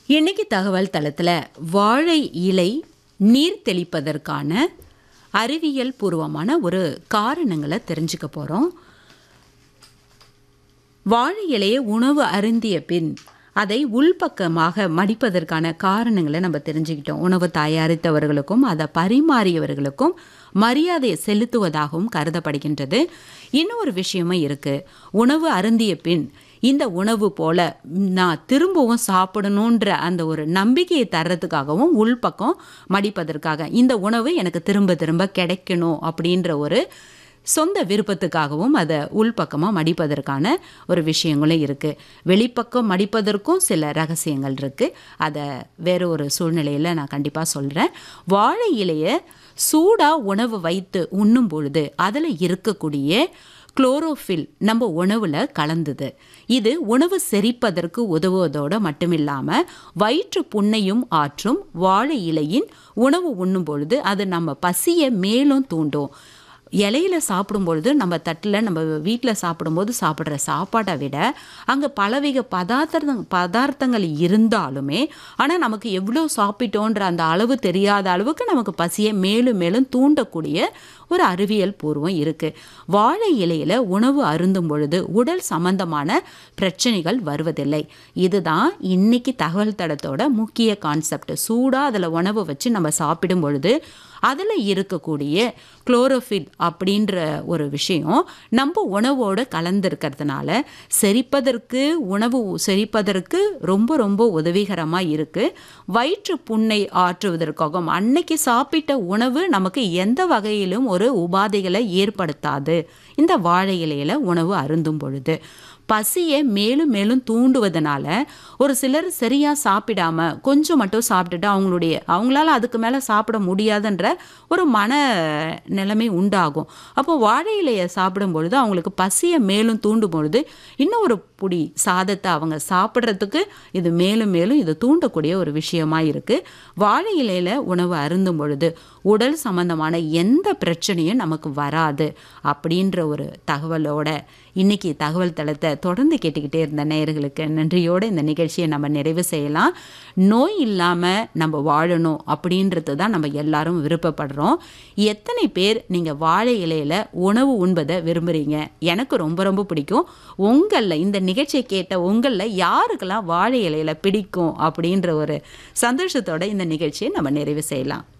இன்னைக்கு தகவல் தளத்தில் வாழை இலை நீர் தெளிப்பதற்கான அறிவியல் பூர்வமான ஒரு காரணங்களை தெரிஞ்சுக்க போகிறோம் வாழை இலையை உணவு அருந்திய பின் அதை உள்பக்கமாக மடிப்பதற்கான காரணங்களை நம்ம தெரிஞ்சுக்கிட்டோம் உணவு தயாரித்தவர்களுக்கும் அதை பரிமாறியவர்களுக்கும் மரியாதையை செலுத்துவதாகவும் கருதப்படுகின்றது இன்னொரு விஷயமும் இருக்குது உணவு அருந்திய பின் இந்த உணவு போல நான் திரும்பவும் சாப்பிடணுன்ற அந்த ஒரு நம்பிக்கையை தர்றதுக்காகவும் உள்பக்கம் மடிப்பதற்காக இந்த உணவு எனக்கு திரும்ப திரும்ப கிடைக்கணும் அப்படின்ற ஒரு சொந்த விருப்பத்துக்காகவும் அதை உள்பக்கமாக மடிப்பதற்கான ஒரு விஷயங்களும் இருக்குது வெளிப்பக்கம் மடிப்பதற்கும் சில ரகசியங்கள் இருக்குது அதை வேறு ஒரு சூழ்நிலையில் நான் கண்டிப்பாக சொல்கிறேன் வாழை இலையை சூடாக உணவு வைத்து உண்ணும் பொழுது அதில் இருக்கக்கூடிய குளோரோஃபில் நம்ம உணவில் கலந்தது இது உணவு செரிப்பதற்கு உதவுவதோடு மட்டுமில்லாமல் வயிற்று புண்ணையும் ஆற்றும் வாழை இலையின் உணவு உண்ணும் பொழுது அது நம்ம பசியை மேலும் தூண்டும் இலையில சாப்பிடும்பொழுது நம்ம தட்டில் நம்ம வீட்டில் சாப்பிடும்போது சாப்பிட்ற சாப்பாட்டை விட அங்கே பலவிக பதார்த்தம் பதார்த்தங்கள் இருந்தாலுமே ஆனால் நமக்கு எவ்வளோ சாப்பிட்டோன்ற அந்த அளவு தெரியாத அளவுக்கு நமக்கு பசியை மேலும் மேலும் தூண்டக்கூடிய ஒரு அறிவியல் பூர்வம் இருக்குது வாழை இலையில் உணவு அருந்தும் பொழுது உடல் சம்பந்தமான பிரச்சனைகள் வருவதில்லை இதுதான் இன்னைக்கு தகவல் தடத்தோட முக்கிய கான்செப்ட் சூடாக அதில் உணவு வச்சு நம்ம சாப்பிடும் பொழுது அதில் இருக்கக்கூடிய குளோரோஃபில் அப்படின்ற ஒரு விஷயம் நம்ம உணவோடு கலந்துருக்கிறதுனால செரிப்பதற்கு உணவு செரிப்பதற்கு ரொம்ப ரொம்ப உதவிகரமாக இருக்குது வயிற்று புண்ணை ஆற்றுவதற்காகவும் அன்னைக்கு சாப்பிட்ட உணவு நமக்கு எந்த வகையிலும் ஒரு உபாதைகளை ஏற்படுத்தாது இந்த வாழை இலையில் உணவு அருந்தும் பொழுது பசியை மேலும் மேலும் தூண்டுவதனால ஒரு சிலர் சரியாக சாப்பிடாம கொஞ்சம் மட்டும் சாப்பிட்டுட்டு அவங்களுடைய அவங்களால அதுக்கு மேலே சாப்பிட முடியாதுன்ற ஒரு மன நிலைமை உண்டாகும் அப்போ வாழை இலையை சாப்பிடும் பொழுது அவங்களுக்கு பசியை மேலும் தூண்டும் பொழுது இன்னும் ஒரு புடி சாதத்தை அவங்க சாப்பிட்றதுக்கு இது மேலும் மேலும் இது தூண்டக்கூடிய ஒரு விஷயமா இருக்குது வாழை இலையில் உணவு அருந்தும் பொழுது உடல் சம்பந்தமான எந்த பிரச்சனையும் நமக்கு வராது அப்படின்ற ஒரு தகவலோட இன்னைக்கு தகவல் தளத்தை தொடர்ந்து கேட்டுக்கிட்டே இருந்த நேயர்களுக்கு நன்றியோடு இந்த நிகழ்ச்சியை நம்ம நிறைவு செய்யலாம் நோய் இல்லாமல் நம்ம வாழணும் அப்படின்றது தான் நம்ம எல்லாரும் விருப்பப்படுறோம் எத்தனை பேர் நீங்கள் வாழை இலையில் உணவு உண்பதை விரும்புகிறீங்க எனக்கு ரொம்ப ரொம்ப பிடிக்கும் உங்களில் இந்த நிகழ்ச்சியை கேட்ட உங்களில் யாருக்கெல்லாம் வாழை இலையில் பிடிக்கும் அப்படின்ற ஒரு சந்தோஷத்தோட இந்த நிகழ்ச்சியை நம்ம நிறைவு செய்யலாம்